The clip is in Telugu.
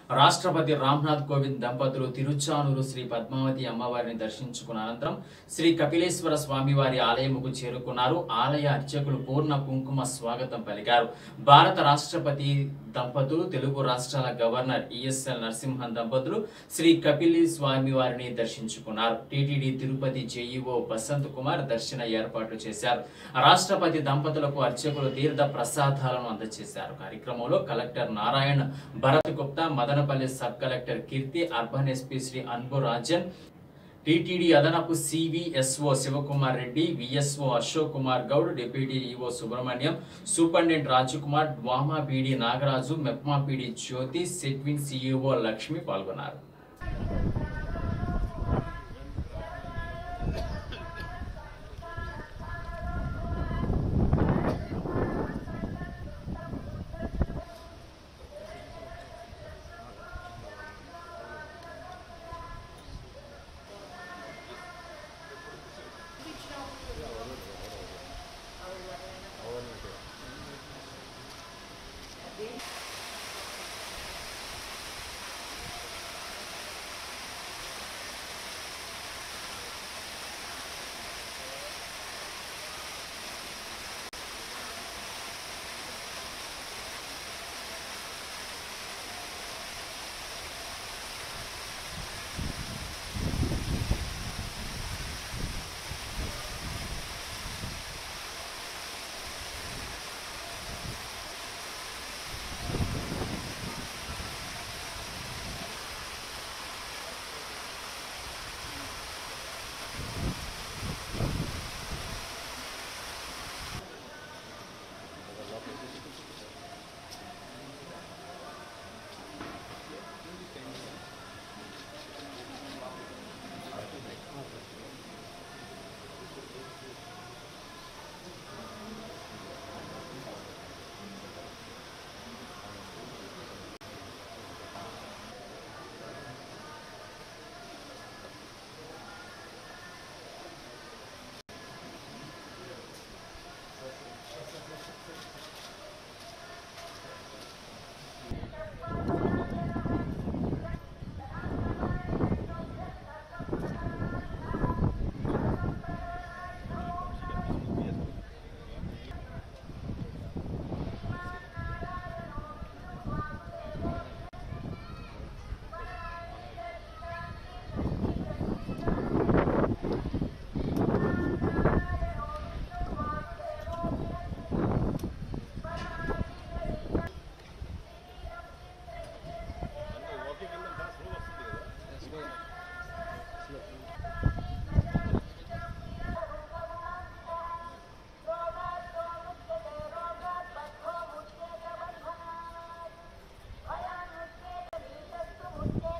రాష్ట్రపతి రామ్నాథ్ కోవింద్ దంపతులు తిరుచానూరు శ్రీ పద్మావతి అమ్మవారిని దర్శించుకున్న అనంతరం శ్రీ కపిలేశ్వర స్వామివారి ఆలయముకు చేరుకున్నారు ఆలయ అర్చకులు పూర్ణ కుంకుమ స్వాగతం పలికారు భారత రాష్ట్రపతి దంపతులు తెలుగు రాష్ట్రాల గవర్నర్ ఈఎస్ఎల్ నరసింహన్ దంపతులు శ్రీ కపిలి స్వామి వారిని దర్శించుకున్నారు టిటిడి తిరుపతి జేఈఓ బసంత్ కుమార్ దర్శన ఏర్పాట్లు చేశారు రాష్ట్రపతి దంపతులకు అర్చకులు తీర్థ ప్రసాదాలను అందజేశారు కార్యక్రమంలో collector Narayana Bharat Gupta Madanapalle sub collector Keerthi urban SP Sri Anbu Rajan TTD అదనపు CVSO Sivakumar Reddy VSO Ashok Kumar Goud deputy EO Subrahmanyam superintendent Rajkumar DWMA PD Nagaraju MEPMA PD Jyothi SETWIN CEO Lakshmi పాల్గొన్నారు భయాన్ముచ్చేత నీతస్తు ముచ్చేత